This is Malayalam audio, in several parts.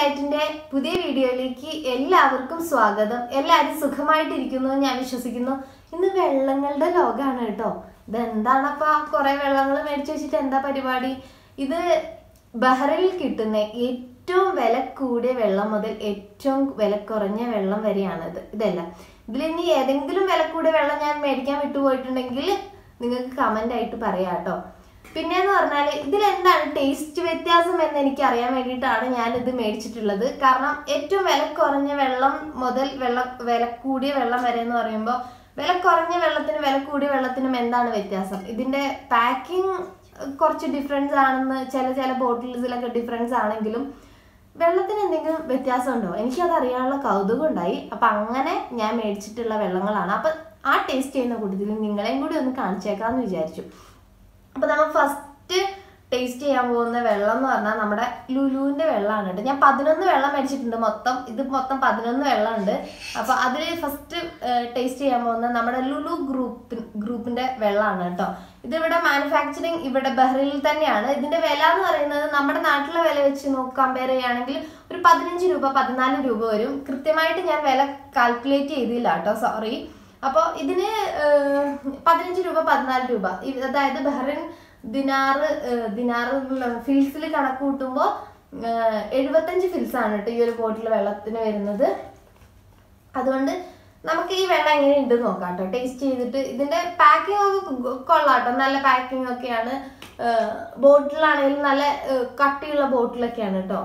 ഡിലൈറ്റിന്റെ പുതിയ വീഡിയോയിലേക്ക് എല്ലാവർക്കും സ്വാഗതം എല്ലാവരും സുഖമായിട്ടിരിക്കുന്നു എന്ന് ഞാൻ വിശ്വസിക്കുന്നു ഇന്ന് വെള്ളങ്ങളുടെ ലോകമാണ് കേട്ടോ ഇതെന്താണപ്പാ കുറെ വെള്ളങ്ങൾ മേടിച്ചു വെച്ചിട്ട് എന്താ പരിപാടി ഇത് ബഹ്റൈനിൽ കിട്ടുന്ന ഏറ്റവും വില കൂടിയ വെള്ളം മുതൽ ഏറ്റവും വില കുറഞ്ഞ വെള്ളം വരെയാണ് ഇത് ഇതെല്ലാം ഇതിൽ ഇനി ഏതെങ്കിലും വില കൂടിയ വെള്ളം ഞാൻ മേടിക്കാൻ വിട്ടുപോയിട്ടുണ്ടെങ്കിൽ നിങ്ങൾക്ക് കമന്റ് ആയിട്ട് പറയാം കേട്ടോ പിന്നെന്ന് പറഞ്ഞാൽ ഇതിൽ എന്താണ് ടേസ്റ്റ് വ്യത്യാസം എന്ന് എനിക്ക് അറിയാൻ വേണ്ടിയിട്ടാണ് ഞാൻ ഇത് മേടിച്ചിട്ടുള്ളത് കാരണം ഏറ്റവും വില കുറഞ്ഞ വെള്ളം മുതൽ വെള്ളം വില കൂടിയ വെള്ളം വരെ എന്ന് പറയുമ്പോൾ വില കുറഞ്ഞ വെള്ളത്തിനും വില കൂടിയ വെള്ളത്തിനും എന്താണ് വ്യത്യാസം ഇതിന്റെ പാക്കിംഗ് കുറച്ച് ഡിഫറൻസ് ആണെന്ന് ചില ചില ബോട്ടിൽസിലൊക്കെ ഡിഫറൻസ് ആണെങ്കിലും വെള്ളത്തിന് എന്തെങ്കിലും വ്യത്യാസമുണ്ടോ എനിക്കത് അറിയാനുള്ള കൗതുകം ഉണ്ടായി അപ്പൊ അങ്ങനെ ഞാൻ മേടിച്ചിട്ടുള്ള വെള്ളങ്ങളാണ് അപ്പൊ ആ ടേസ്റ്റ് ചെയ്യുന്ന കൂട്ടത്തിൽ നിങ്ങളെയും കൂടി ഒന്ന് കാണിച്ചേക്കാന്ന് വിചാരിച്ചു അപ്പൊ നമ്മൾ ഫസ്റ്റ് ടേസ്റ്റ് ചെയ്യാൻ പോകുന്ന വെള്ളം എന്ന് പറഞ്ഞാൽ നമ്മുടെ ലുലുവിന്റെ വെള്ളമാണ് കേട്ടോ ഞാൻ പതിനൊന്ന് വെള്ളം മേടിച്ചിട്ടുണ്ട് മൊത്തം ഇത് മൊത്തം പതിനൊന്ന് വെള്ളമുണ്ട് അപ്പൊ അതിൽ ഫസ്റ്റ് ടേസ്റ്റ് ചെയ്യാൻ പോകുന്ന നമ്മുടെ ലുലു ഗ്രൂപ്പ് ഗ്രൂപ്പിന്റെ വെള്ളമാണ് കേട്ടോ ഇതിവിടെ മാനുഫാക്ചറിങ് ഇവിടെ ബഹ്റിനിൽ തന്നെയാണ് ഇതിന്റെ വില എന്ന് പറയുന്നത് നമ്മുടെ നാട്ടിലെ വില വെച്ച് നോക്ക് കമ്പയർ ചെയ്യുകയാണെങ്കിൽ ഒരു പതിനഞ്ച് രൂപ പതിനാല് രൂപ വരും കൃത്യമായിട്ട് ഞാൻ വില കാൽക്കുലേറ്റ് ചെയ്തില്ല കേട്ടോ സോറി അപ്പോൾ ഇതിന് ഏഹ്, പതിനഞ്ച് രൂപ പതിനാല് രൂപ ഇ- അതായത് ബഹ്റിൻ ദിനാറ് ഏഹ്, ദിനാറ് ഫിൽസിൽ കണക്ക് കൂട്ടുമ്പോൾ എഴുപത്തഞ്ച് ഫിൽസ് ആണ് കേട്ടോ ഈ ഒരു ബോട്ടിൽ വെള്ളത്തിന് വരുന്നത് അതുകൊണ്ട് നമുക്ക് ഈ വെള്ളം എങ്ങനെ ഉണ്ട് നോക്കാം കേട്ടോ ടേസ്റ്റ് ചെയ്തിട്ട് ഇതിന്റെ പാക്കിംഗ് ഒക്കെ കൊള്ളാം കേട്ടോ നല്ല പാക്കിംഗ് ഒക്കെയാണ് ബോട്ടിലാണെങ്കിലും നല്ല ഏഹ്, കട്ടിയുള്ള ബോട്ടിലൊക്കെയാണ് കേട്ടോ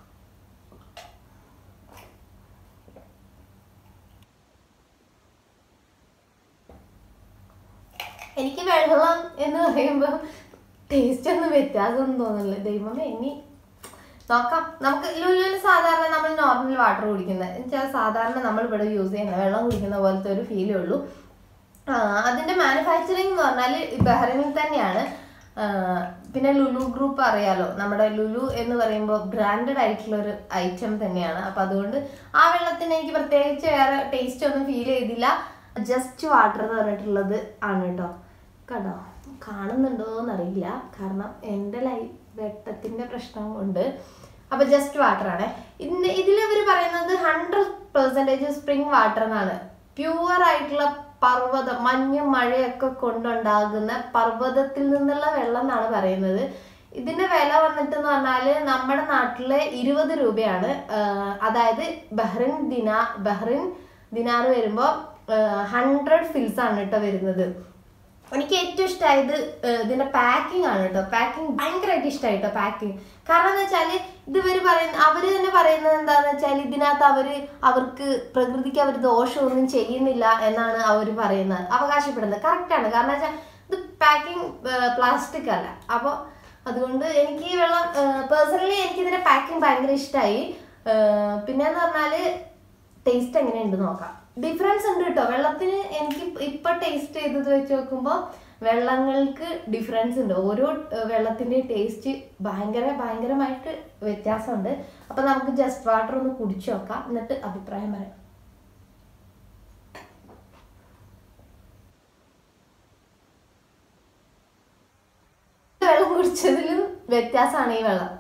എനിക്ക് വെള്ളം എന്ന് പറയുമ്പോൾ ടേസ്റ്റ് ഒന്നും വ്യത്യാസമൊന്നും തോന്നുന്നില്ല ദൈവമേ ഇനി നോക്കാം നമുക്ക് ലുലുവിൽ സാധാരണ നമ്മൾ നോർമൽ വാട്ടർ കുടിക്കുന്നത് എന്നുവെച്ചാൽ സാധാരണ നമ്മൾ ഇവിടെ യൂസ് ചെയ്യുന്ന വെള്ളം കുടിക്കുന്ന പോലത്തെ ഒരു ഫീലേ ഉള്ളൂ ആ, അതിന്റെ മാനുഫാക്ചറിങ് എന്ന് പറഞ്ഞാൽ ബഹ്റൈനിൽ തന്നെയാണ് ആ, പിന്നെ ലുലു ഗ്രൂപ്പ് അറിയാലോ നമ്മുടെ ലുലു എന്ന് പറയുമ്പോൾ ബ്രാൻഡഡ് ആയിട്ടുള്ള ഒരു ഐറ്റം തന്നെയാണ് അപ്പൊ അതുകൊണ്ട് ആ വെള്ളത്തിന് എനിക്ക് പ്രത്യേകിച്ച് വേറെ ടേസ്റ്റ് ഒന്നും ഫീൽ ചെയ്തില്ല ജസ്റ്റ് വാട്ടർ എന്ന് പറഞ്ഞിട്ടുള്ളത് ആണ് കേട്ടോ കണ്ടോ കാണുന്നുണ്ടോ എന്നറിയില്ല കാരണം എൻ്റെ ലൈ വെട്ടത്തിന്റെ പ്രശ്നം കൊണ്ട് അപ്പൊ ജസ്റ്റ് വാട്ടർ ആണ് ഇന്ന് ഇതിൽ ഇവർ പറയുന്നത് ഹൺഡ്രഡ് പെർസെൻറ്റേജ് സ്പ്രിംഗ് വാട്ടർ എന്നാണ് പ്യുവർ ആയിട്ടുള്ള പർവ്വതം മഞ്ഞും മഴയൊക്കെ കൊണ്ടുണ്ടാകുന്ന പർവ്വതത്തിൽ നിന്നുള്ള വെള്ളം എന്നാണ് പറയുന്നത് ഇതിന്റെ വില വന്നിട്ട് എന്ന് പറഞ്ഞാല് നമ്മുടെ നാട്ടില് ഇരുപത് രൂപയാണ് ആഹ് അതായത് ബഹ്റിൻ ദിനാ ബഹ്റിൻ ദിനാറ് വരുമ്പോ ഹൺഡ്രഡ് ഫിൽസ് ആണ് കേട്ടോ വരുന്നത് എനിക്ക് ഏറ്റവും ഇഷ്ടമായത് ഏഹ്, ഇതിന്റെ പാക്കിംഗ് ആണ് കേട്ടോ പാക്കിംഗ് ഭയങ്കരമായിട്ട് ഇഷ്ടമായി കേട്ടോ പാക്കിംഗ് കാരണം എന്ന് വെച്ചാല് ഇത് ഇവര് പറയുന്ന അവര് തന്നെ പറയുന്നത് എന്താന്ന് വെച്ചാൽ ഇതിനകത്ത് അവര് അവർക്ക് പ്രകൃതിക്ക് അവർ ദോഷമൊന്നും ചെയ്യുന്നില്ല എന്നാണ് അവർ പറയുന്നത് അവകാശപ്പെടുന്നത് correct ആണ് കാരണം വെച്ചാൽ ഇത് പാക്കിംഗ് പ്ലാസ്റ്റിക് അല്ല അപ്പോൾ അതുകൊണ്ട് എനിക്ക് ഈ വെള്ളം പേഴ്സണലി എനിക്ക് ഇതിന്റെ പാക്കിംഗ് ഭയങ്കര ഇഷ്ടമായി പിന്നെന്ന് പറഞ്ഞാല് ടേസ്റ്റ് എങ്ങനെയുണ്ട് നോക്കാം ഡിഫറൻസ് ഉണ്ട് കേട്ടോ വെള്ളത്തിന് എനിക്ക് ഇപ്പൊ ടേസ്റ്റ് ചെയ്തത് വെച്ച് നോക്കുമ്പോൾ വെള്ളങ്ങൾക്ക് ഡിഫറൻസ് ഉണ്ട് ഓരോ ഏഹ്, വെള്ളത്തിന്റെ ടേസ്റ്റ് ഭയങ്കര ഭയങ്കരമായിട്ട് വ്യത്യാസമുണ്ട് അപ്പൊ നമുക്ക് ജസ്റ്റ് വാട്ടർ ഒന്ന് കുടിച്ചു നോക്കാം എന്നിട്ട് അഭിപ്രായം പറയാം വെള്ളം കുടിച്ചതിലും വ്യത്യാസമാണ് ഈ വെള്ളം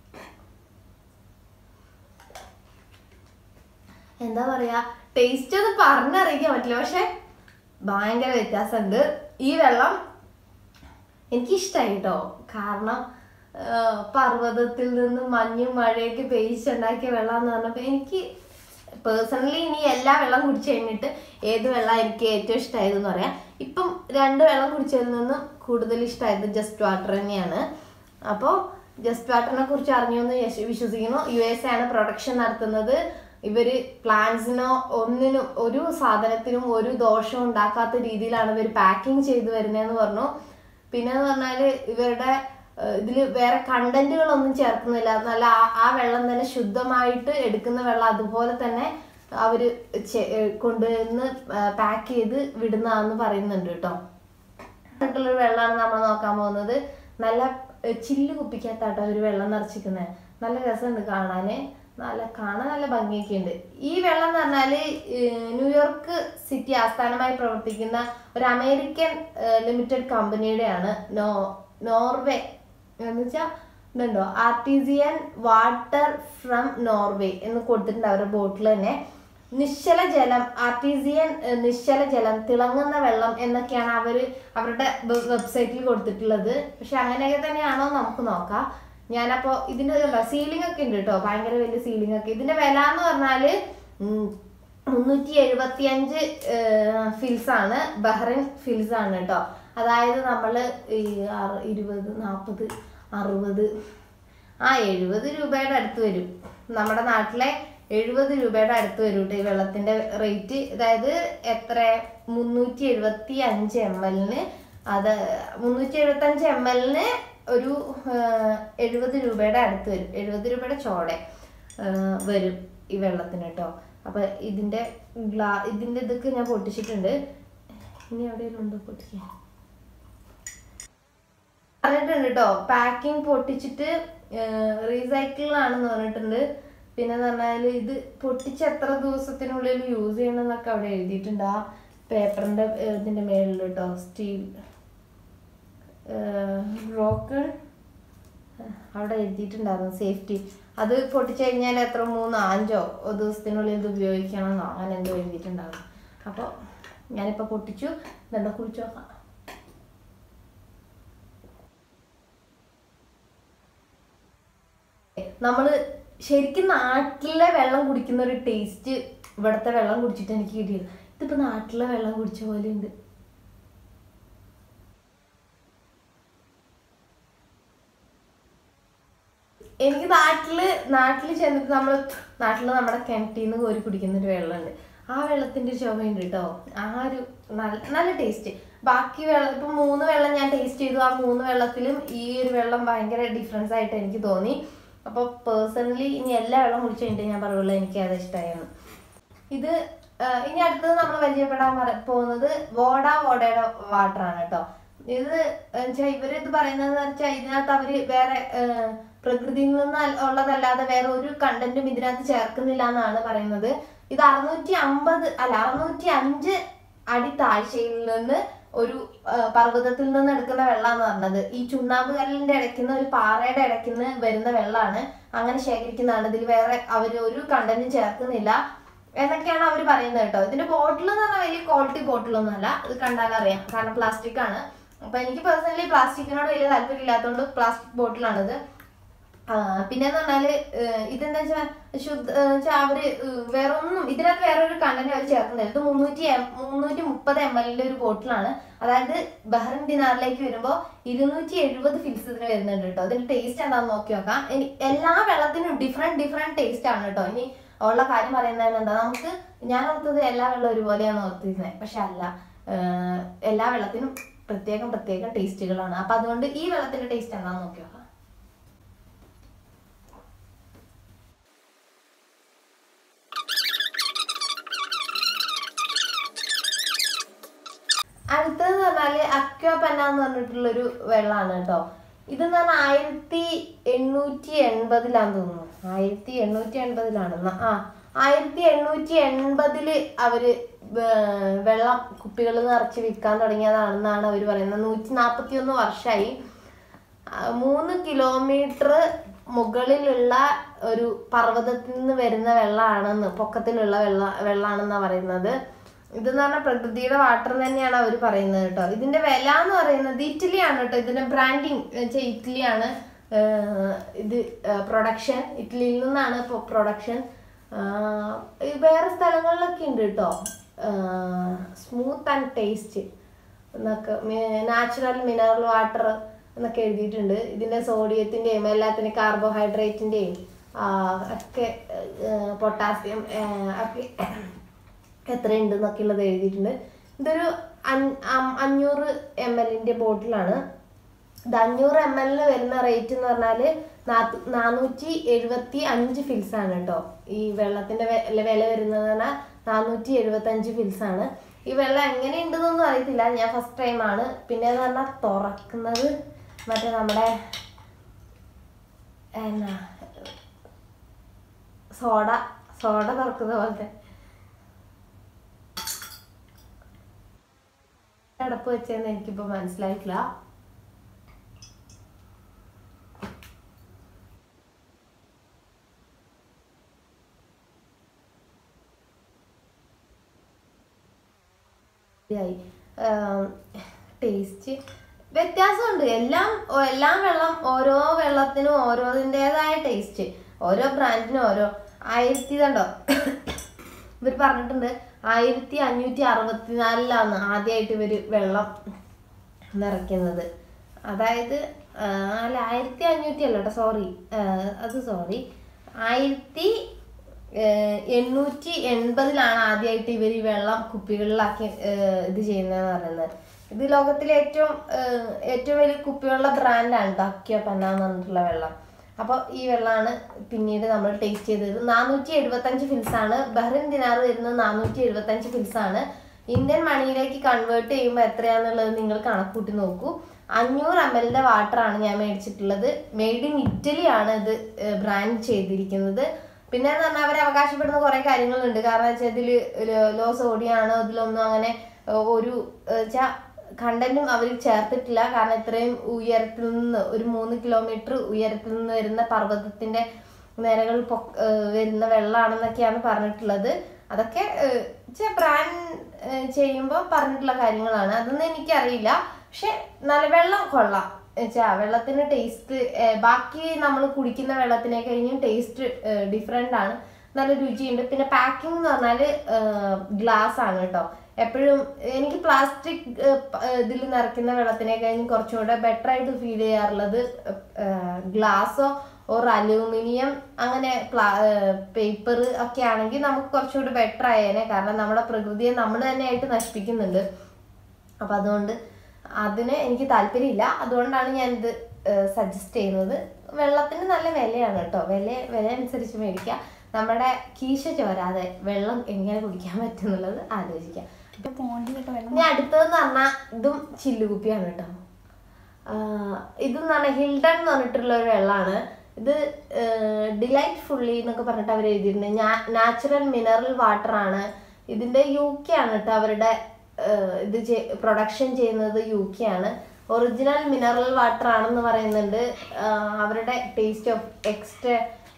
എന്താ പറയാ ടേസ്റ്റ് ഒന്നും പറഞ്ഞറിയിക്കാൻ പറ്റില്ല പക്ഷെ ഭയങ്കര വ്യത്യാസമുണ്ട് ഈ വെള്ളം എനിക്കിഷ്ടായി കേട്ടോ കാരണം ആ, പർവ്വതത്തിൽ നിന്ന് മഞ്ഞും മഴയൊക്കെ പെയ്ച്ചുണ്ടാക്കിയ വെള്ളം എന്ന് പറഞ്ഞപ്പോൾ എനിക്ക് പേഴ്സണലി ഇനി എല്ലാ വെള്ളം കുടിച്ചു കഴിഞ്ഞിട്ട് ഏത് വെള്ളം എനിക്ക് ഏറ്റവും ഇഷ്ടമായതെന്ന് പറയാം ഇപ്പം രണ്ട് വെള്ളം കുടിച്ചതിൽ നിന്നും കൂടുതൽ ഇഷ്ടമായത് ജസ്റ്റ് വാട്ടർ തന്നെയാണ് അപ്പോൾ ജസ്റ്റ് വാട്ടറിനെ കുറിച്ച് അറിഞ്ഞു എന്ന് വിശ്വ- വിശ്വസിക്കുന്നു യു എസ് ആണ് പ്രൊഡക്ഷൻ നടത്തുന്നത് ഇവര് പ്ലാന്റ്സിനോ ഒന്നിനും ഒരു സാധനത്തിനും ഒരു ദോഷവും ഉണ്ടാക്കാത്ത രീതിയിലാണ് ഇവർ പാക്കിംഗ് ചെയ്ത് വരുന്നതെന്ന് പറഞ്ഞു പിന്നെ എന്ന് പറഞ്ഞാല് ഇവരുടെ ഏഹ്, ഇതില് വേറെ കണ്ടന്റുകളൊന്നും ചേർക്കുന്നില്ല നല്ല ആ- ആ വെള്ളം തന്നെ ശുദ്ധമായിട്ട് എടുക്കുന്ന വെള്ളം അതുപോലെ തന്നെ അവര് ചെ- ഏഹ് കൊണ്ടുവന്ന് പാക്ക് ചെയ്ത് വിടുന്നതാന്ന് പറയുന്നുണ്ട് കേട്ടോ ഒരു വെള്ളമാണ് നമ്മൾ നോക്കാൻ പോകുന്നത് നല്ല ഏഹ്, ചില്ല് കുപ്പിക്കകത്താട്ടോ ഒരു വെള്ളം നിറച്ചിരിക്കുന്നത് നല്ല രസമുണ്ട് കാണാന് നല്ല കാണാൻ നല്ല ഭംഗിയൊക്കെ ഉണ്ട് ഈ വെള്ളം എന്ന് പറഞ്ഞാല് ഏഹ്, ന്യൂയോർക്ക് സിറ്റി ആസ്ഥാനമായി പ്രവർത്തിക്കുന്ന ഒരു അമേരിക്കൻ ലിമിറ്റഡ് കമ്പനിയുടെയാണ് നോ നോർവേ എന്ന് വെച്ചാൽ ഇതുണ്ടോ ആർട്ടിസിയൻ വാട്ടർ ഫ്രം നോർവേ എന്ന് കൊടുത്തിട്ടുണ്ട് അവരുടെ ബോട്ടിൽ തന്നെ നിശ്ചല ജലം ആർട്ടിസിയൻ ഏഹ്, നിശ്ചല ജലം തിളങ്ങുന്ന വെള്ളം എന്നൊക്കെയാണ് അവർ അവരുടെ വെബ്സൈറ്റിൽ കൊടുത്തിട്ടുള്ളത് പക്ഷെ അങ്ങനെയൊക്കെ തന്നെയാണോ നമുക്ക് നോക്കാം ഞാനപ്പോൾ ഇതിൻ്റെ സീലിംഗ് ഒക്കെ ഉണ്ട് കേട്ടോ ഭയങ്കര വലിയ സീലിംഗ് ഒക്കെ ഇതിന്റെ വില എന്ന് പറഞ്ഞാല് ഉം, മുന്നൂറ്റി എഴുപത്തി അഞ്ച് ഫിൽസ് ആണ് ബഹ്റൈൻ ഫിൽസ് ആണ് കേട്ടോ അതായത് നമ്മൾ ഈ ആറ് ഇരുപത് നാൽപ്പത് അറുപത് ആ എഴുപത് രൂപയുടെ അടുത്ത് വരും നമ്മുടെ നാട്ടിലെ എഴുപത് രൂപയുടെ അടുത്ത് വരും കേട്ടോ ഈ വെള്ളത്തിന്റെ റേറ്റ് അതായത് എത്ര മുന്നൂറ്റി എഴുപത്തി അഞ്ച് എം എല്ലിന് അത് മുന്നൂറ്റി എഴുപത്തി അഞ്ച് എം എല്ലിന് ഒരു എഴുപത് രൂപയുടെ അടുത്ത് വരും എഴുപത് രൂപയുടെ ചോടെ ആ, വരും ഈ വെള്ളത്തിന് കേട്ടോ അപ്പൊ ഇതിന്റെ ഗ്ലാ ഇതിന്റെ ഇതൊക്കെ ഞാൻ പൊട്ടിച്ചിട്ടുണ്ട് ഇനി എവിടെയെങ്കിലും ഉണ്ടോ പൊട്ടിക്കാൻ പറഞ്ഞിട്ടുണ്ട് കേട്ടോ പാക്കിംഗ് പൊട്ടിച്ചിട്ട് റീസൈക്കിൾ ആണെന്ന് പറഞ്ഞിട്ടുണ്ട് പിന്നെ പറഞ്ഞാൽ ഇത് പൊട്ടിച്ച് എത്ര ദിവസത്തിനുള്ളിൽ യൂസ് ചെയ്യണമെന്നൊക്കെ അവിടെ എഴുതിയിട്ടുണ്ട് ആ പേപ്പറിന്റെ ഇതിന്റെ മേളിൽ കേട്ടോ സ്റ്റീൽ ബ്രോക്കൺ അവിടെ എഴുതിയിട്ടുണ്ടായിരുന്നു സേഫ്റ്റി അത് പൊട്ടിച്ചു കഴിഞ്ഞാൽ എത്ര മൂന്നോ അഞ്ചോ ഒരു ദിവസത്തിനുള്ളിൽ ഇത് ഉപയോഗിക്കണമെന്നോ അങ്ങനെ എന്തോ എഴുതിയിട്ടുണ്ടായിരുന്നു അപ്പോൾ ഞാനിപ്പോൾ പൊട്ടിച്ചു ഇതെന്താ കുടിച്ചു നോക്കാം നമ്മള് ശരിക്കും നാട്ടിലെ വെള്ളം കുടിക്കുന്ന ഒരു ടേസ്റ്റ് ഇവിടുത്തെ വെള്ളം കുടിച്ചിട്ട് എനിക്ക് കിട്ടിയത് ഇതിപ്പോ നാട്ടിലെ വെള്ളം കുടിച്ച പോലെ ഉണ്ട് എനിക്ക് നാട്ടില് നാട്ടില് ചെന്നിട്ട് നമ്മൾ നാട്ടില് നമ്മുടെ കിണറ്റിൽ നിന്ന് കോരി കുടിക്കുന്ന ഒരു വെള്ളമുണ്ട് ആ വെള്ളത്തിന്റെ ചുവയുണ്ട് കേട്ടോ ആ ഒരു നല്ല നല്ല ടേസ്റ്റ് ബാക്കി വെള്ളം ഇപ്പൊ മൂന്ന് വെള്ളം ഞാൻ ടേസ്റ്റ് ചെയ്തു ആ മൂന്ന് വെള്ളത്തിലും ഈ ഒരു വെള്ളം ഭയങ്കര ഡിഫറൻസ് ആയിട്ട് എനിക്ക് തോന്നി അപ്പോൾ പേഴ്സണലി ഇനി എല്ലാ വെള്ളം കുടിച്ചു കഴിഞ്ഞിട്ട് ഞാൻ പറയുള്ളൂ എനിക്ക് അത് ഇഷ്ടമായിരുന്നു ഇത് ആ, ഇനി അടുത്തത് നമ്മൾ പരിചയപ്പെടാൻ പറ- പോകുന്നത് വോഡ വോഡയുടെ വാട്ടർ ആണ് കേട്ടോ ഇത് വെച്ചാൽ ഇവര് ഇത് പറയുന്നത് വെച്ചാൽ ഇതിനകത്ത് അവര് വേറെ ആ, പ്രകൃതിയിൽ നിന്ന് അൽ- ഉള്ളതല്ലാതെ വേറെ ഒരു കണ്ടന്റും ഇതിനകത്ത് ചേർക്കുന്നില്ല എന്നാണ് പറയുന്നത് ഇത് അറുന്നൂറ്റി അമ്പത് അല്ല അറുന്നൂറ്റി അഞ്ച് അടി താഴ്ചയിൽ നിന്ന് ഒരു ആ, പർവ്വതത്തിൽ നിന്ന് എടുക്കുന്ന വെള്ളാന്ന് പറഞ്ഞത് ഈ ചുണ്ണാമ്പ് കല്ലിന്റെ ഇടയ്ക്കുന്ന ഒരു പാറയുടെ ഇടയ്ക്കുന്ന വരുന്ന വെള്ളമാണ് അങ്ങനെ ശേഖരിക്കുന്നതാണ് ഇതിൽ വേറെ അവർ ഒരു കണ്ടന്റും ചേർക്കുന്നില്ല എന്നൊക്കെയാണ് അവർ പറയുന്നത് കേട്ടോ ഇതിന്റെ ബോട്ടിൽ എന്ന് പറഞ്ഞാൽ വലിയ ക്വാളിറ്റി ബോട്ടിലൊന്നും അല്ല ഇത് കണ്ടാൽ അറിയാം കാരണം പ്ലാസ്റ്റിക് ആണ് അപ്പൊ എനിക്ക് പേഴ്സണലി പ്ലാസ്റ്റിക്കിനോട് വലിയ താല്പര്യം ഇല്ലാത്തതുകൊണ്ട് പ്ലാസ്റ്റിക് ബോട്ടിലാണിത് ആ, പിന്നെന്ന് പറഞ്ഞാല് ഏഹ് ഇതെന്താ വെച്ചാൽ ശുദ്ധ ഏഹ് വെച്ചാ അവര് ഏഹ് വേറെ ഒന്നും ഇതിനകത്ത് വേറെ ഒരു കണ്ടന്റ് അവർ ചേർക്കുന്നില്ല ഇത് മുന്നൂറ്റി എം മുന്നൂറ്റി മുപ്പത് എം എല്ലിന്റെ ഒരു ബോട്ടിലാണ് അതായത് ബഹ്റിൻ ദിനാറിലേക്ക് വരുമ്പോൾ ഇരുന്നൂറ്റി എഴുപത് ഫിൽസ് ഇതിന് വരുന്നുണ്ട് കേട്ടോ ഇതിന്റെ ടേസ്റ്റ് എന്താണെന്ന് നോക്കി നോക്കാം ഇനി എല്ലാ വെള്ളത്തിനും ഡിഫറെന്റ് ഡിഫറെന്റ് ടേസ്റ്റ് ആണ് കേട്ടോ ഇനി ഉള്ള കാര്യം പറയുന്നതിന് എന്താ നമുക്ക് ഞാൻ ഓർത്തത് എല്ലാ വെള്ളം ഒരുപോലെയാണ് ഓർത്തിരുന്നത് പക്ഷെ അല്ല ഏഹ് എല്ലാ വെള്ളത്തിനും പ്രത്യേകം പ്രത്യേകം ടേസ്റ്റുകളാണ് അപ്പൊ അതുകൊണ്ട് ഈ വെള്ളത്തിന്റെ ടേസ്റ്റ് എന്താണെന്ന് നോക്കി നോക്കാം അടുത്തത് പറഞ്ഞാല് അക്വാപന്ന എന്ന് പറഞ്ഞിട്ടുള്ളൊരു വെള്ളമാണ് കേട്ടോ ഇതെന്ന് പറഞ്ഞാൽ ആയിരത്തി എണ്ണൂറ്റി എൺപതിലാന്ന് തോന്നുന്നു ആയിരത്തി എണ്ണൂറ്റി എൺപതിലാണ് ആ ആയിരത്തി എണ്ണൂറ്റി എൺപതില് അവര് വേ- വെള്ളം കുപ്പികളിൽ നിറച്ച് വിൽക്കാൻ തുടങ്ങിയതാണെന്നാണ് അവർ പറയുന്നത് നൂറ്റി നാൽപ്പത്തി ഒന്ന് വർഷമായി ആ, മൂന്ന് കിലോമീറ്റർ മുകളിലുള്ള ഒരു പർവ്വതത്തിൽ നിന്ന് വരുന്ന വെള്ളമാണെന്ന് പൊക്കത്തിലുള്ള വെള്ള വെള്ളമാണെന്നാണ് പറയുന്നത് ഇതെന്ന് പറഞ്ഞാൽ പ്രകൃതിയുടെ വാട്ടർ തന്നെയാണ് അവർ പറയുന്നത് കേട്ടോ ഇതിന്റെ വില എന്ന് പറയുന്നത് ഇറ്റലിയാണ് കേട്ടോ ഇതിന്റെ ബ്രാൻഡിങ് വെച്ചാൽ ഇറ്റലിയാണ് ഏഹ് ഇത് പ്രൊഡക്ഷൻ ഇറ്റലിയിൽ നിന്നാണ് ഇപ്പോൾ പ്രൊഡക്ഷൻ വേറെ സ്ഥലങ്ങളിലൊക്കെ ഉണ്ട് കേട്ടോ സ്മൂത്ത് ആൻഡ് ടേസ്റ്റ് എന്നൊക്കെ നാച്ചുറൽ മിനറൽ വാട്ടർ എന്നൊക്കെ എഴുതിയിട്ടുണ്ട് ഇതിന്റെ സോഡിയത്തിന്റെയും എല്ലാത്തിനും കാർബോഹൈഡ്രേറ്റിന്റെയും ഒക്കെ പൊട്ടാസ്യം ഒക്കെ എത്രയുണ്ട് എന്നൊക്കെ ഉള്ളത് എഴുതിയിട്ടുണ്ട് ഇതൊരു അഞ്ഞ- അം- അഞ്ഞൂറ് എം എല്ലിന്റെ ബോട്ടിലാണ് ഇത് അഞ്ഞൂറ് എം എല്ലിന് വരുന്ന റേറ്റ് എന്ന് പറഞ്ഞാല് നാത്ത്- നാനൂറ്റി എഴുപത്തി അഞ്ച് ഫിൽസ് ആണ് കേട്ടോ ഈ വെള്ളത്തിന്റെ വെ- വില വരുന്നത് പറഞ്ഞാൽ നാനൂറ്റി എഴുപത്തി അഞ്ച് ഫിൽസ് ആണ് ഈ വെള്ളം എങ്ങനെയുണ്ടെന്നൊന്നും അറിയത്തില്ല ഞാൻ ഫസ്റ്റ് ടൈം ആണ് പിന്നെ എന്ന് പറഞ്ഞാൽ തുറക്കുന്നത് മറ്റേ നമ്മുടെ എന്നാ സോഡ സോഡ തുറക്കുന്ന പോലത്തെ അടപ്പ് വെച്ചതെന്ന് എനിക്കിപ്പോ മനസ്സിലായിട്ടില്ല ആയി ടേസ്റ്റ് വ്യത്യാസമുണ്ട് എല്ലാം ഓ- എല്ലാം വെള്ളം ഓരോ വെള്ളത്തിനും ഓരോതിൻ്റെതായ ടേസ്റ്റ് ഓരോ ബ്രാൻഡിനും ഓരോ ആയിരത്തി കണ്ടോ ഇവർ പറഞ്ഞിട്ടുണ്ട് ആയിരത്തി അഞ്ഞൂറ്റി അറുപത്തിനാലിലാണ് ആദ്യമായിട്ട് ഇവർ വെള്ളം നിറയ്ക്കുന്നത് അതായത് ആ, അല്ല ആയിരത്തി അഞ്ഞൂറ്റി അല്ല കേട്ടോ സോറി അത് സോറി ആയിരത്തി ഏഹ്, എണ്ണൂറ്റി എൺപതിലാണ് ആദ്യമായിട്ട് ഇവർ ഈ വെള്ളം കുപ്പികളിലാക്കി ഏഹ്, ഇത് ചെയ്യുന്നതെന്ന് പറയുന്നത് ഇത് ലോകത്തിലെ ഏറ്റവും ഏഹ്, ഏറ്റവും വലിയ കുപ്പികളുള്ള ബ്രാൻഡാണ് കേട്ടോ അക്യോ പെന്ന എന്ന് പറഞ്ഞിട്ടുള്ള വെള്ളം അപ്പോൾ ഈ വെള്ളമാണ് പിന്നീട് നമ്മൾ ടേസ്റ്റ് ചെയ്തത് നാനൂറ്റി എഴുപത്തഞ്ച് ഫിൽസ് ആണ് ബഹ്റിൻ ദിനാർ വരുന്നത് നാനൂറ്റി എഴുപത്തഞ്ച് ഫിൽസ് ആണ് ഇന്ത്യൻ മണിയിലേക്ക് കൺവേർട്ട് ചെയ്യുമ്പോൾ എത്രയാന്നുള്ളത് നിങ്ങൾ കണക്കൂട്ടി നോക്കൂ അഞ്ഞൂറ് എം എല്ലിന്റെ വാട്ടർ ആണ് ഞാൻ മേടിച്ചിട്ടുള്ളത് മെയ്ഡ് ഇൻ ഇറ്റലി ആണ് ഇത് ബ്രാൻഡ് ചെയ്തിരിക്കുന്നത് പിന്നെ എന്ന് പറഞ്ഞാൽ അവർ അവകാശപ്പെടുന്ന കുറെ കാര്യങ്ങളുണ്ട് കാരണം വെച്ചാൽ ഇതിൽ ലോ സോഡിയാണ് ഇതിലൊന്നും അങ്ങനെ ഏഹ്, ഒരു വെച്ചാൽ കണ്ടന്റും അവർ ചേർത്തിട്ടില്ല കാരണം ഇത്രയും ഉയരത്തിൽ നിന്ന് ഒരു മൂന്ന് കിലോമീറ്റർ ഉയരത്തിൽ നിന്ന് വരുന്ന പർവ്വതത്തിന്റെ നിരകൾ പൊ- ഏഹ് വരുന്ന വെള്ളമാണെന്നൊക്കെയാണ് പറഞ്ഞിട്ടുള്ളത് അതൊക്കെ ബ്രാൻഡ് ചെയ്യുമ്പോൾ പറഞ്ഞിട്ടുള്ള കാര്യങ്ങളാണ് അതൊന്നും എനിക്കറിയില്ല പക്ഷെ നല്ല വെള്ളം കൊള്ളാം വെച്ചാ വെള്ളത്തിന് ടേസ്റ്റ് ബാക്കി നമ്മൾ കുടിക്കുന്ന വെള്ളത്തിനെ കഴിഞ്ഞും ടേസ്റ്റ് ഡിഫറെൻ്റ് ആണ് നല്ല രുചിയുണ്ട് പിന്നെ പാക്കിംഗ് എന്ന് പറഞ്ഞാൽ ഗ്ലാസ് ആണ് കേട്ടോ എപ്പോഴും എനിക്ക് പ്ലാസ്റ്റിക് ഇതിൽ നിറയ്ക്കുന്ന വെള്ളത്തിനെ കഴിഞ്ഞ് കുറച്ചുകൂടെ ബെറ്റർ ആയിട്ട് ഫീൽ ചെയ്യാറുള്ളത് ഗ്ലാസോ ഓർ അലൂമിനിയം അങ്ങനെ പേപ്പർ ഒക്കെ ആണെങ്കിൽ നമുക്ക് കുറച്ചുകൂടി ബെറ്റർ ആയേനെ കാരണം നമ്മുടെ പ്രകൃതിയെ നമ്മൾ തന്നെയായിട്ട് നശിപ്പിക്കുന്നുണ്ട് അപ്പം അതുകൊണ്ട് അതിന് എനിക്ക് താല്പര്യമില്ല അതുകൊണ്ടാണ് ഞാൻ ഇത് സജസ്റ്റ് ചെയ്യുന്നത് വെള്ളത്തിന് നല്ല വിലയാണ് കേട്ടോ വില വില അനുസരിച്ച് മേടിക്കുക നമ്മുടെ കീശ ചോരാതെ വെള്ളം എങ്ങനെ കുടിക്കാൻ പറ്റും എന്നുള്ളത് ആലോചിക്കാം ഇപ്പൊ പോണ്ടിയിലൊക്കെ വെള്ളം ഇനി അടുത്തതെന്ന് പറഞ്ഞാൽ ഇതും ചില്ലുകുപ്പിയാണ് കേട്ടോ ആഹ് ഇതെന്ന് പറഞ്ഞാൽ ഹിൽഡൺ എന്ന് പറഞ്ഞിട്ടുള്ള ഒരു വെള്ളമാണ് ഇത് ഡിലൈറ്റ് ഫുള്ളി എന്നൊക്കെ പറഞ്ഞിട്ട് അവർ എഴുതിയിട്ടുണ്ട് നാച്ചുറൽ മിനറൽ വാട്ടർ ആണ് ഇതിന്റെ യു കെ ആണ് കേട്ടോ അവരുടെ ആഹ് ഇത് പ്രൊഡക്ഷൻ ചെയ്യുന്നത് യു കെ ആണ് ഒറിജിനൽ മിനറൽ വാട്ടർ ആണെന്ന് പറയുന്നുണ്ട് ആഹ് അവരുടെ ടേസ്റ്റ് ഓഫ് എക്സ്ട്രാ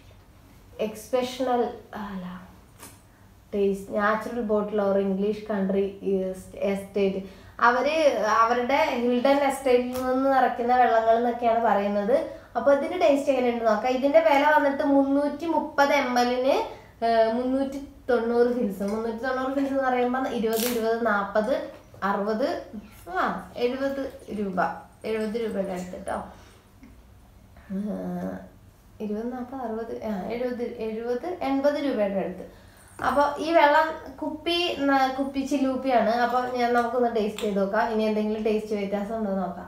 എക്സ്പെഷണൽ അല്ല taste natural bottle or English country estate അവര് അവരുടെ ഹിൽഡൻ എസ്റ്റേറ്റിൽ നിന്ന് നിറയ്ക്കുന്ന വെള്ളങ്ങൾ എന്നൊക്കെയാണ് പറയുന്നത് അപ്പൊ ഇതിന്റെ ടേസ്റ്റ് എങ്ങനെയുണ്ട് നോക്കാം ഇതിന്റെ വില വന്നിട്ട് മുന്നൂറ്റി മുപ്പത് എം എല്ലിന് മുന്നൂറ്റി തൊണ്ണൂറ് ഫിൽസ് മുന്നൂറ്റി തൊണ്ണൂറ് ഫിൽസ് എന്ന് പറയുമ്പോൾ ഇരുപത് ഇരുപത് നാൽപ്പത് അറുപത് ആ എഴുപത് രൂപ എഴുപത് രൂപയുടെ അടുത്ത് കേട്ടോ ആഹ് ഇരുപത് നാൽപ്പത് അറുപത് ആ എഴുപത് എഴുപത് എൺപത് രൂപയുടെ അടുത്ത് അപ്പോൾ ഈ വെള്ളം കുപ്പി ന- കുപ്പി ചില്ലൂപ്പിയാണ് അപ്പോൾ ഞാൻ നമുക്കൊന്ന് ടേസ്റ്റ് ചെയ്ത് നോക്കാം ഇനി എന്തെങ്കിലും ടേസ്റ്റ് വ്യത്യാസം ഉണ്ടോ എന്ന് നോക്കാം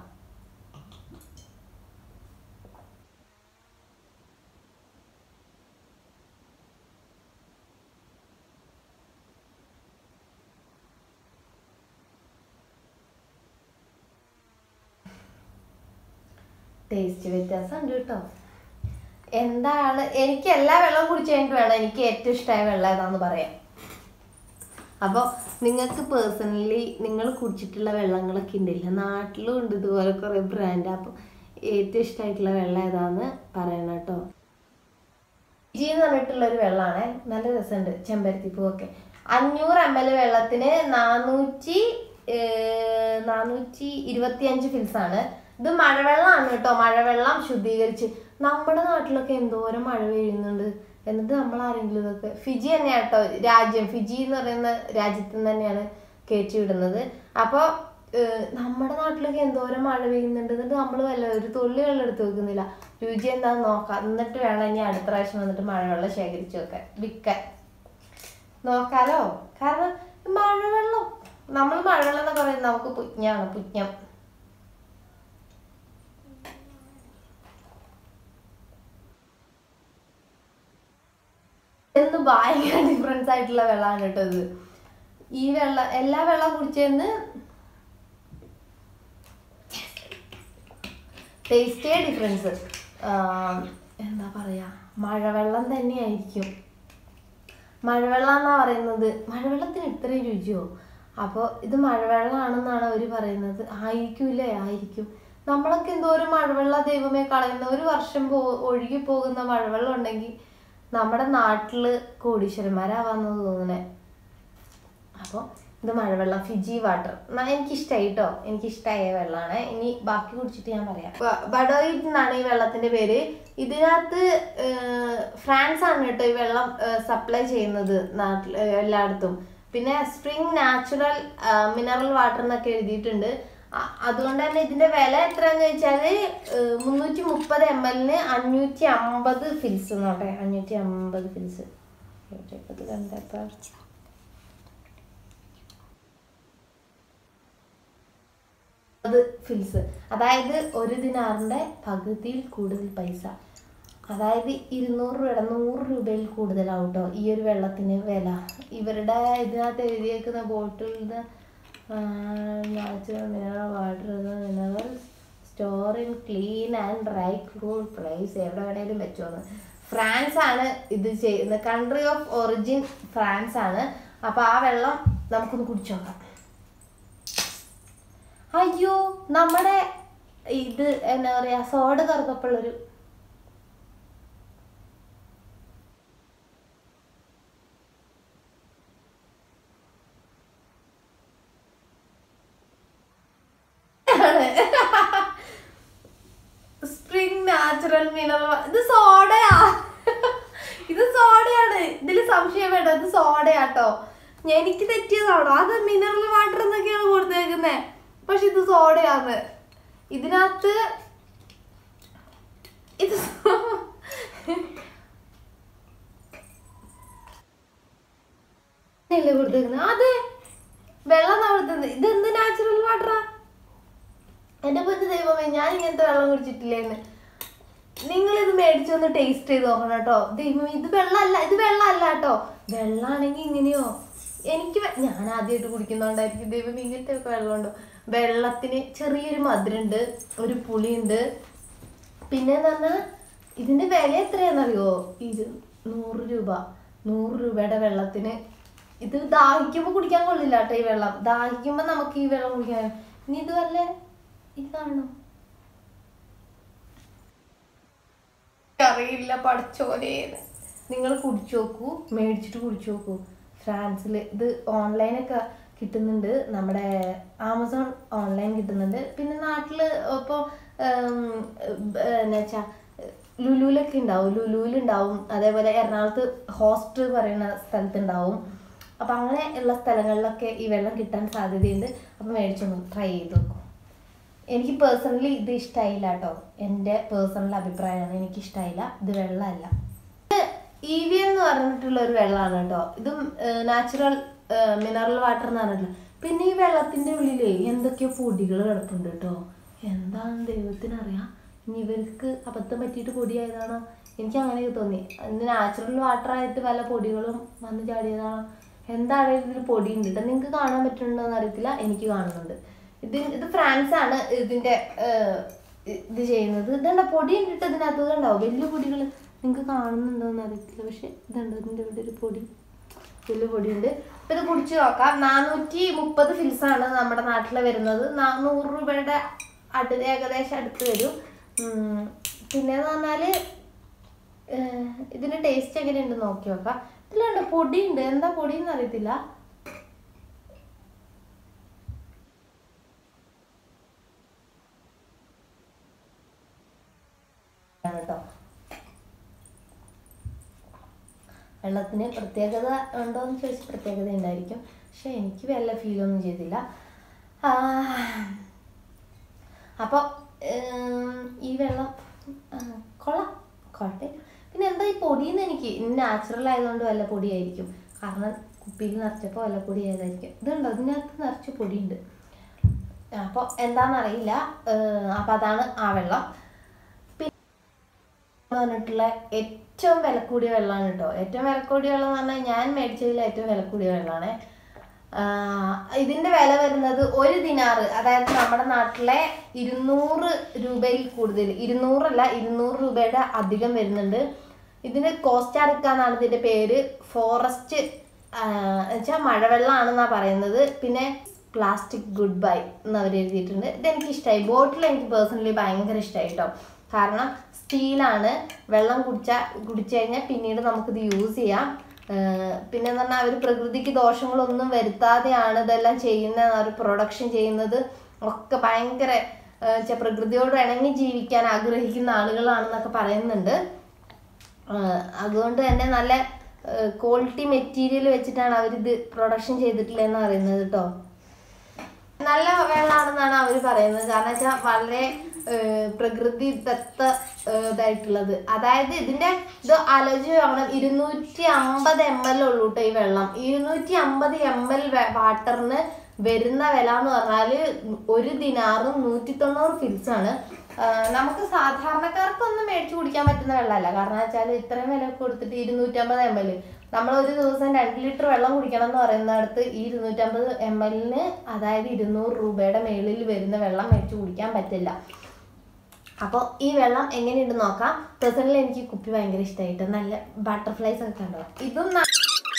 ടേസ്റ്റ് വ്യത്യാസം ഉണ്ട് കേട്ടോ എന്താണ് എനിക്ക് എല്ലാ വെള്ളവും കുടിച്ചു കഴിഞ്ഞിട്ട് വേണം എനിക്ക് ഏറ്റവും ഇഷ്ടമായ വെള്ളം ഏതാന്ന് പറയാം അപ്പോൾ നിങ്ങൾക്ക് പേഴ്സണലി നിങ്ങൾ കുടിച്ചിട്ടുള്ള വെള്ളങ്ങളൊക്കെ ഉണ്ടല്ലോ നാട്ടിലും ഉണ്ട് ഇതുപോലെ കുറേ ബ്രാൻഡ് അപ്പോൾ ഏറ്റവും ഇഷ്ടമായിട്ടുള്ള വെള്ളം ഏതാന്ന് പറയണം കേട്ടോ ജി എന്ന് പറഞ്ഞിട്ടുള്ള ഒരു വെള്ളമാണ് നല്ല രസമുണ്ട് ചെമ്പരത്തി പൂവൊക്കെ അഞ്ഞൂറ് എം എൽ വെള്ളത്തിന് നാനൂറ്റി ഏർ, നാനൂറ്റി ഇരുപത്തി അഞ്ച് ഫിൽസ് ആണ് ഇത് മഴവെള്ളമാണ് കേട്ടോ മഴവെള്ളം ശുദ്ധീകരിച്ച് നമ്മുടെ നാട്ടിലൊക്കെ എന്തോരം മഴ പെയ്യുന്നുണ്ട് എന്നിട്ട് നമ്മൾ ആരെങ്കിലും ഇതൊക്കെ ഫിജി തന്നെയാണ് കേട്ടോ രാജ്യം ഫിജി എന്ന് പറയുന്ന രാജ്യത്ത് നിന്ന് തന്നെയാണ് കയറ്റി വിടുന്നത് അപ്പോൾ നമ്മുടെ നാട്ടിലൊക്കെ എന്തോരം മഴ പെയ്യുന്നുണ്ട് എന്നിട്ട് നമ്മൾ വല്ല ഒരു തുള്ളി വെള്ളം എടുത്ത് വെക്കുന്നില്ല രുചി എന്താന്ന് നോക്കാം എന്നിട്ട് വേണം ഇനി അടുത്ത പ്രാവശ്യം വന്നിട്ട് മഴവെള്ളം ശേഖരിച്ച് വെക്കാൻ വിൽക്കാൻ നോക്കാലോ കാരണം മഴവെള്ളം നമ്മൾ മഴവെള്ളം എന്ന് പറയുന്നത് നമുക്ക് പുജ്ഞാണ് പുജ്ഞം എന്ന് ഭയങ്കര ഡിഫറൻസ് ആയിട്ടുള്ള വെള്ളമാണ് കേട്ടോ ഇത് ഈ വെള്ളം എല്ലാ വെള്ളം കുടിച്ചെന്ന് ടേസ്റ്റേ ഡിഫറൻസ് എന്താ പറയാ മഴവെള്ളം തന്നെയായിരിക്കും മഴവെള്ളം എന്നാ പറയുന്നത് മഴവെള്ളത്തിന് ഇത്രയും രുചിയോ അപ്പോൾ ഇത് മഴവെള്ളമാണെന്നാണ് അവർ പറയുന്നത് ആയിരിക്കൂലേ ആയിരിക്കും നമ്മളൊക്കെ എന്തോരം മഴവെള്ള ദൈവമേ കളയുന്ന ഒരു വർഷം പോ ഒഴുകി പോകുന്ന മഴവെള്ളം ഉണ്ടെങ്കിൽ നമ്മുടെ നാട്ടില് കോടീശ്വരന്മാരാവാന്ന് തോന്നുന്നേ അപ്പോൾ ഇത് മഴവെള്ളം ഫിജി വാട്ടർ എനിക്കിഷ്ടമായി കേട്ടോ എനിക്കിഷ്ടമായ വെള്ളമാണ് ഇനി ബാക്കി കുടിച്ചിട്ട് ഞാൻ പറയാം ബ- ബഡോയിറ്റ് എന്നാണ് ഈ വെള്ളത്തിന്റെ പേര് ഇതിനകത്ത് ഏർ, ഫ്രാൻസ് ആണ് കേട്ടോ ഈ വെള്ളം സപ്ലൈ ചെയ്യുന്നത് നാട്ടിൽ ഏർ, എല്ലായിടത്തും പിന്നെ സ്പ്രിംഗ് നാച്ചുറൽ മിനറൽ വാട്ടർ എന്നൊക്കെ എഴുതിയിട്ടുണ്ട് അ- അതുകൊണ്ട് തന്നെ ഇതിന്റെ വില എത്രയാന്ന് വെച്ചാല് മുന്നൂറ്റി മുപ്പത് എം എല്ലിന് അഞ്ഞൂറ്റി അമ്പത് ഫിൽസ് നോട്ടെ അഞ്ഞൂറ്റി അമ്പത് ഫിൽസ് ഇത് കണ്ടപ്പോ അത് ഫിൽസ് അതായത് ഒരു ദിനാറിന്റെ പകുതിയിൽ കൂടുതൽ പൈസ അതായത് ഇരുന്നൂറ് രൂപയുടെ നൂറ് രൂപയിൽ കൂടുതലാവും കേട്ടോ ഈ ഒരു വെള്ളത്തിന് വില ഇവരുടെ ഇതിനകത്ത് എഴുതിയേക്കുന്ന ബോട്ടിലിന് natural mineral water minerals store in clean and dry cool place എവിടെ വേണേലും വെച്ചോന്ന് ഫ്രാൻസ് ആണ് ഇത് ചെയ്യുന്നത് കൺട്രി ഓഫ് ഒറിജിൻ ഫ്രാൻസ് ആണ് അപ്പൊ ആ വെള്ളം നമുക്കൊന്ന് കുടിച്ചു നോക്കാം അയ്യോ നമ്മുടെ ഇത് എന്താ പറയാ സോഡ കറുകപ്പുള്ളൊരു സ്പ്രിംഗ് നാച്ചുറൽ മിനറൽ ഇത് സോഡയാ ഇത് സോഡയാണ് ഇതിൽ സംശയം വേണ്ട ഇത് സോഡയാട്ടോ എനിക്ക് തെറ്റിയതാണോ അത് മിനറൽ വാട്ടർ എന്നൊക്കെയാണ് കൊടുത്തേക്കുന്നേ പക്ഷെ ഇത് സോഡയാണ് ഇതിനകത്ത് ഇത് സോ- അല്ലേ കൊടുത്തേക്കുന്നത് അതെ വെള്ളം കൊടുത്തത് ഇത് എന്ത് നാച്ചുറൽ വാട്ടറാ എന്റെ പൊന്നു ദൈവമേ ഞാൻ ഇങ്ങനത്തെ വെള്ളം കുടിച്ചിട്ടില്ലേന്ന് നിങ്ങൾ ഇത് മേടിച്ചൊന്ന് ടേസ്റ്റ് ചെയ്ത് നോക്കണം കേട്ടോ ദൈവമേ ഇത് വെള്ളമല്ല ഇത് വെള്ളമല്ല കേട്ടോ വെള്ളാണെങ്കിൽ ഇങ്ങനെയോ എനിക്ക് വെ- ഞാൻ ആദ്യമായിട്ട് കുടിക്കുന്നോണ്ടായിരിക്കും ദൈവം ഇങ്ങനത്തെ ഒക്കെ വെള്ളമുണ്ടോ വെള്ളത്തിന് ചെറിയൊരു മധുരമുണ്ട് ഒരു പുളിയുണ്ട് പിന്നെ എന്ന് പറഞ്ഞാൽ ഇതിന്റെ വില എത്രയാണെന്നറിയോ ഇത് നൂറ് രൂപ നൂറ് രൂപയുടെ വെള്ളത്തിന് ഇത് ദാഹിക്കുമ്പോൾ കുടിക്കാൻ കൊള്ളില്ല കേട്ടോ ഈ വെള്ളം ദാഹിക്കുമ്പോൾ നമുക്ക് ഈ വെള്ളം കുടിക്കാൻ ഇനി ഇത് വല്ല ഇതാണോ അറിയില്ല പഠിച്ചോലേന്ന് നിങ്ങൾ കുടിച്ചു നോക്കൂ മേടിച്ചിട്ട് കുടിച്ചു നോക്കൂ ഫ്രാൻസിൽ ഇത് ഓൺലൈനൊക്കെ കിട്ടുന്നുണ്ട് നമ്മുടെ ആമസോൺ ഓൺലൈൻ കിട്ടുന്നുണ്ട് പിന്നെ നാട്ടിൽ ഇപ്പോൾ എന്നാ വെച്ചാ ലുലുവിലൊക്കെ ഉണ്ടാവും ലുലുവിലുണ്ടാവും അതേപോലെ എറണാകുളത്ത് ഹോസ്റ്റ് പറയുന്ന സ്ഥലത്തുണ്ടാവും അപ്പം അങ്ങനെ ഉള്ള സ്ഥലങ്ങളിലൊക്കെ ഈ വെള്ളം കിട്ടാൻ സാധ്യതയുണ്ട് അപ്പം മേടിച്ചൊന്ന് ട്രൈ ചെയ്ത് നോക്കൂ എനിക്ക് പേഴ്സണലി ഇത് ഇഷ്ടമായില്ല കേട്ടോ എൻ്റെ പേഴ്സണൽ അഭിപ്രായമാണ് എനിക്ക് ഇഷ്ടമായില്ല ഇത് വെള്ളമല്ല ഇ വി എന്ന് പറഞ്ഞിട്ടുള്ള ഒരു വെള്ളമാണ് കേട്ടോ ഇതും നാച്ചുറൽ മിനറൽ വാട്ടർ എന്ന് പറഞ്ഞിട്ടുള്ള പിന്നെ ഈ വെള്ളത്തിന്റെ ഉള്ളിലേ എന്തൊക്കെയോ പൊടികൾ കിടപ്പുണ്ട് കേട്ടോ എന്താണ് ദൈവത്തിനറിയാം ഇനി ഇവർക്ക് അബദ്ധം പറ്റിയിട്ട് പൊടിയായതാണോ എനിക്ക് അങ്ങനെയൊക്കെ തോന്നി ഇത് നാച്ചുറൽ വാട്ടർ ആയിട്ട് വല്ല പൊടികളും വന്ന് ചാടിയതാണോ എന്താണെങ്കിലും ഇതിൽ പൊടിയുണ്ട് കേട്ടോ നിങ്ങൾക്ക് കാണാൻ പറ്റുന്നുണ്ടോ എന്ന് അറിയത്തില്ല എനിക്ക് കാണുന്നുണ്ട് ഇത് ഇത് ഫ്രാൻസ് ആണ് ഇതിന്റെ ഏഹ്, ഇത് ചെയ്യുന്നത് ഇതുണ്ട പൊടി ഉണ്ടിട്ട് ഇതിനകത്ത് ഇതുണ്ടാവും വലിയ പൊടികൾ നിങ്ങൾക്ക് കാണുന്നുണ്ടോ എന്ന് അറിയത്തില്ല പക്ഷെ ഇതുണ്ടോ ഇതിന്റെ ഇവിടെ ഒരു പൊടി വലിയ പൊടിയുണ്ട് അപ്പൊ ഇത് കുടിച്ചു നോക്കാം നാനൂറ്റി മുപ്പത് ഫിൽസ് ആണ് നമ്മുടെ നാട്ടിൽ വരുന്നത് നാ- നൂറ് രൂപയുടെ അടു ഏകദേശം അടുത്ത് വരും ഉം, പിന്നെന്ന് പറഞ്ഞാല് ഏഹ്, ഇതിന്റെ ടേസ്റ്റ് എങ്ങനെയുണ്ട് നോക്കി നോക്കാം ഇതിലുണ്ട് പൊടിയുണ്ട് എന്താ പൊടിയെന്ന് അറിയത്തില്ല ആണ് കേട്ടോ വെള്ളത്തിന് പ്രത്യേകത ഉണ്ടോ എന്ന് ചോദിച്ചാൽ പ്രത്യേകത ഉണ്ടായിരിക്കും പക്ഷെ എനിക്ക് വല്ല ഫീലൊന്നും ചെയ്തില്ല ആ, അപ്പോൾ ഈ വെള്ളം ആ, കൊള്ളാം കുഴപ്പമില്ല പിന്നെ എന്താ ഈ പൊടിയെന്ന് എനിക്ക് നാച്ചുറൽ ആയതുകൊണ്ട് വല്ല പൊടിയായിരിക്കും കാരണം കുപ്പിയിൽ നിറച്ചപ്പോൾ വല്ല പൊടി ആയതായിരിക്കും ഇതുണ്ടോ ഇതിനകത്ത് നിറച്ച് പൊടിയുണ്ട് അപ്പോൾ എന്താണെന്നറിയില്ല അപ്പം അതാണ് ആ വെള്ളം എന്ന് പറഞ്ഞിട്ടുള്ള ഏറ്റവും വില കൂടിയ വെള്ളമാണ് കേട്ടോ ഏറ്റവും വില കൂടിയ വെള്ളം എന്ന് പറഞ്ഞാൽ ഞാൻ മേടിച്ചതിൽ ഏറ്റവും വില കൂടിയ വെള്ളമാണ് ഇതിന്റെ വില വരുന്നത് ഒരു ദിനാറ് അതായത് നമ്മുടെ നാട്ടിലെ ഇരുന്നൂറ് രൂപയിൽ കൂടുതൽ ഇരുന്നൂറല്ല ഇരുന്നൂറ് രൂപയുടെ അധികം വരുന്നുണ്ട് ഇതിന് കോസ്റ്റാറിക്ക എന്നാണ് ഇതിന്റെ പേര് ഫോറസ്റ്റ് വെച്ചാൽ മഴവെള്ളമാണെന്നാ പറയുന്നത് പിന്നെ പ്ലാസ്റ്റിക് ഗുഡ് ബൈ എന്ന് അവർ എഴുതിയിട്ടുണ്ട് ഇതെനിക്ക് ഇഷ്ടമായി ബോട്ടിൽ എനിക്ക് പേഴ്സണലി ഭയങ്കര ഇഷ്ടമായി കേട്ടോ കാരണം സ്റ്റീലാണ് വെള്ളം കുടിച്ച കുടിച്ചു കഴിഞ്ഞാൽ പിന്നീട് നമുക്കിത് യൂസ് ചെയ്യാം പിന്നെ എന്ന് പറഞ്ഞാൽ അവർ പ്രകൃതിക്ക് ദോഷങ്ങളൊന്നും വരുത്താതെയാണ് ഇതെല്ലാം ചെയ്യുന്ന അവർ പ്രൊഡക്ഷൻ ചെയ്യുന്നത് ഒക്കെ ഭയങ്കര ആ, ച്ച പ്രകൃതിയോട് ഇണങ്ങി ജീവിക്കാൻ ആഗ്രഹിക്കുന്ന ആളുകളാണെന്നൊക്കെ പറയുന്നുണ്ട് ആ, അതുകൊണ്ട് തന്നെ നല്ല ക്വാളിറ്റി മെറ്റീരിയൽ വെച്ചിട്ടാണ് അവരിത് പ്രൊഡക്ഷൻ ചെയ്തിട്ടില്ലെന്ന് പറയുന്നത് കേട്ടോ നല്ല വെള്ളമാണെന്നാണ് അവർ പറയുന്നത് കാരണം വെച്ചാൽ വളരെ ഏഹ്, പ്രകൃതി ദത്ത ഏഹ്, ഇതായിട്ടുള്ളത് അതായത് ഇതിന്റെ ഇത് ആലോചിച്ച് നോക്കണം ഇരുന്നൂറ്റി അമ്പത് എം എൽ ഉള്ളൂ കേട്ടോ ഈ വെള്ളം ഇരുന്നൂറ്റി അമ്പത് എം എൽ വാട്ടറിന് വരുന്ന വില എന്ന് പറഞ്ഞാല് ഒരു ദിനാറും നൂറ്റി തൊണ്ണൂറ് ഫിൽസ് ആണ് ആഹ് നമുക്ക് സാധാരണക്കാർക്കൊന്നും മേടിച്ചു കുടിക്കാൻ പറ്റുന്ന വെള്ളമല്ല കാരണം വെച്ചാൽ ഇത്രയും വില കൊടുത്തിട്ട് ഇരുന്നൂറ്റമ്പത് എം എൽ നമ്മൾ ഒരു ദിവസം രണ്ട് ലിറ്റർ വെള്ളം കുടിക്കണം എന്ന് പറയുന്നിടത്ത് ഈ ഇരുന്നൂറ്റമ്പത് എം എല്ലിന് അതായത് ഇരുന്നൂറ് രൂപയുടെ മേളിൽ വരുന്ന വെള്ളം മേടിച്ചു കുടിക്കാൻ പറ്റില്ല അപ്പോൾ ഈ വെള്ളം എങ്ങനെയുണ്ട് നോക്കാം പേഴ്സണലി എനിക്ക് കുപ്പി ഭയങ്കര ഇഷ്ടമായിട്ട് നല്ല ബട്ടർഫ്ലൈസ് ഒക്കെ കണ്ടോ ഇതും ന-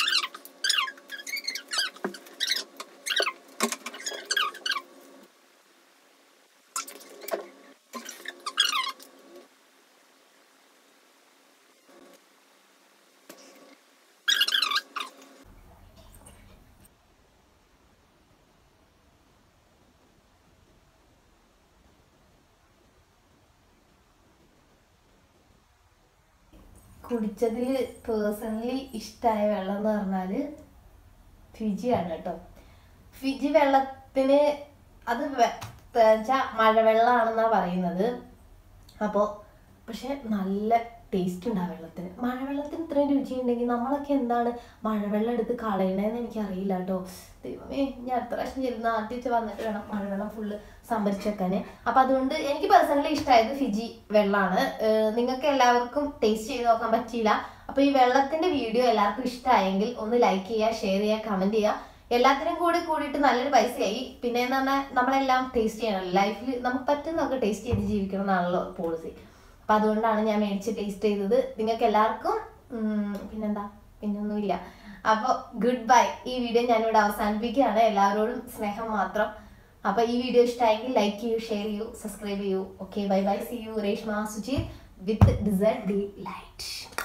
കുടിച്ചതിൽ പേഴ്സണലി ഇഷ്ടമായ വെള്ളം എന്ന് പറഞ്ഞാല് ഫിജിയാണ് കേട്ടോ ഫിജി വെള്ളത്തിന് അത് വെച്ചാൽ മഴവെള്ളമാണെന്നാ പറയുന്നത് അപ്പോൾ പക്ഷെ നല്ല ടേസ്റ്റ് ഉണ്ട് ആ വെള്ളത്തിന് മഴവെള്ളത്തിന് ഇത്രയും രുചി ഉണ്ടെങ്കിൽ നമ്മളൊക്കെ എന്താണ് മഴവെള്ളം എടുത്ത് കളയണേന്ന് എനിക്കറിയില്ല കേട്ടോ ദൈവമേ ഞാൻ എത്ര പ്രാവശ്യം ചെല്ലുന്ന ആദ്യം വെച്ച് വന്നിട്ട് വേണം മഴവെള്ളം ഫുള്ള് സംഭരിച്ച് വെക്കാന് അപ്പം അതുകൊണ്ട് എനിക്ക് പേഴ്സണലി ഇഷ്ടമായത് ഫിജി വെള്ളമാണ് നിങ്ങൾക്ക് എല്ലാവർക്കും ടേസ്റ്റ് ചെയ്ത് നോക്കാൻ പറ്റിയില്ല അപ്പോൾ ഈ വെള്ളത്തിന്റെ വീഡിയോ എല്ലാവർക്കും ഇഷ്ടമായെങ്കിൽ ഒന്ന് ലൈക്ക് ചെയ്യുക ഷെയർ ചെയ്യുക കമന്റ് ചെയ്യുക എല്ലാത്തിനും കൂടി കൂടിയിട്ട് നല്ലൊരു പൈസയായി പിന്നെ എന്ന് പറഞ്ഞാൽ നമ്മളെല്ലാം ടേസ്റ്റ് ചെയ്യണം ലൈഫിൽ നമുക്ക് പറ്റുന്നതൊക്കെ ടേസ്റ്റ് ചെയ്ത് ജീവിക്കണം എന്നാണല്ലോ പോളിസി അപ്പം അതുകൊണ്ടാണ് ഞാൻ മേടിച്ച് ടേസ്റ്റ് ചെയ്തത് നിങ്ങൾക്ക് എല്ലാവർക്കും ഉം, പിന്നെന്താ പിന്നൊന്നുമില്ല അപ്പോൾ ഗുഡ് ബൈ ഈ വീഡിയോ ഞാനിവിടെ അവസാനിപ്പിക്കുകയാണ് എല്ലാവരോടും സ്നേഹം മാത്രം അപ്പോൾ ഈ വീഡിയോ ഇഷ്ടമായെങ്കിൽ ലൈക്ക് ചെയ്യൂ ഷെയർ ചെയ്യൂ സബ്സ്ക്രൈബ് ചെയ്യൂ okay bye bye see you Reshma Suchi with design D light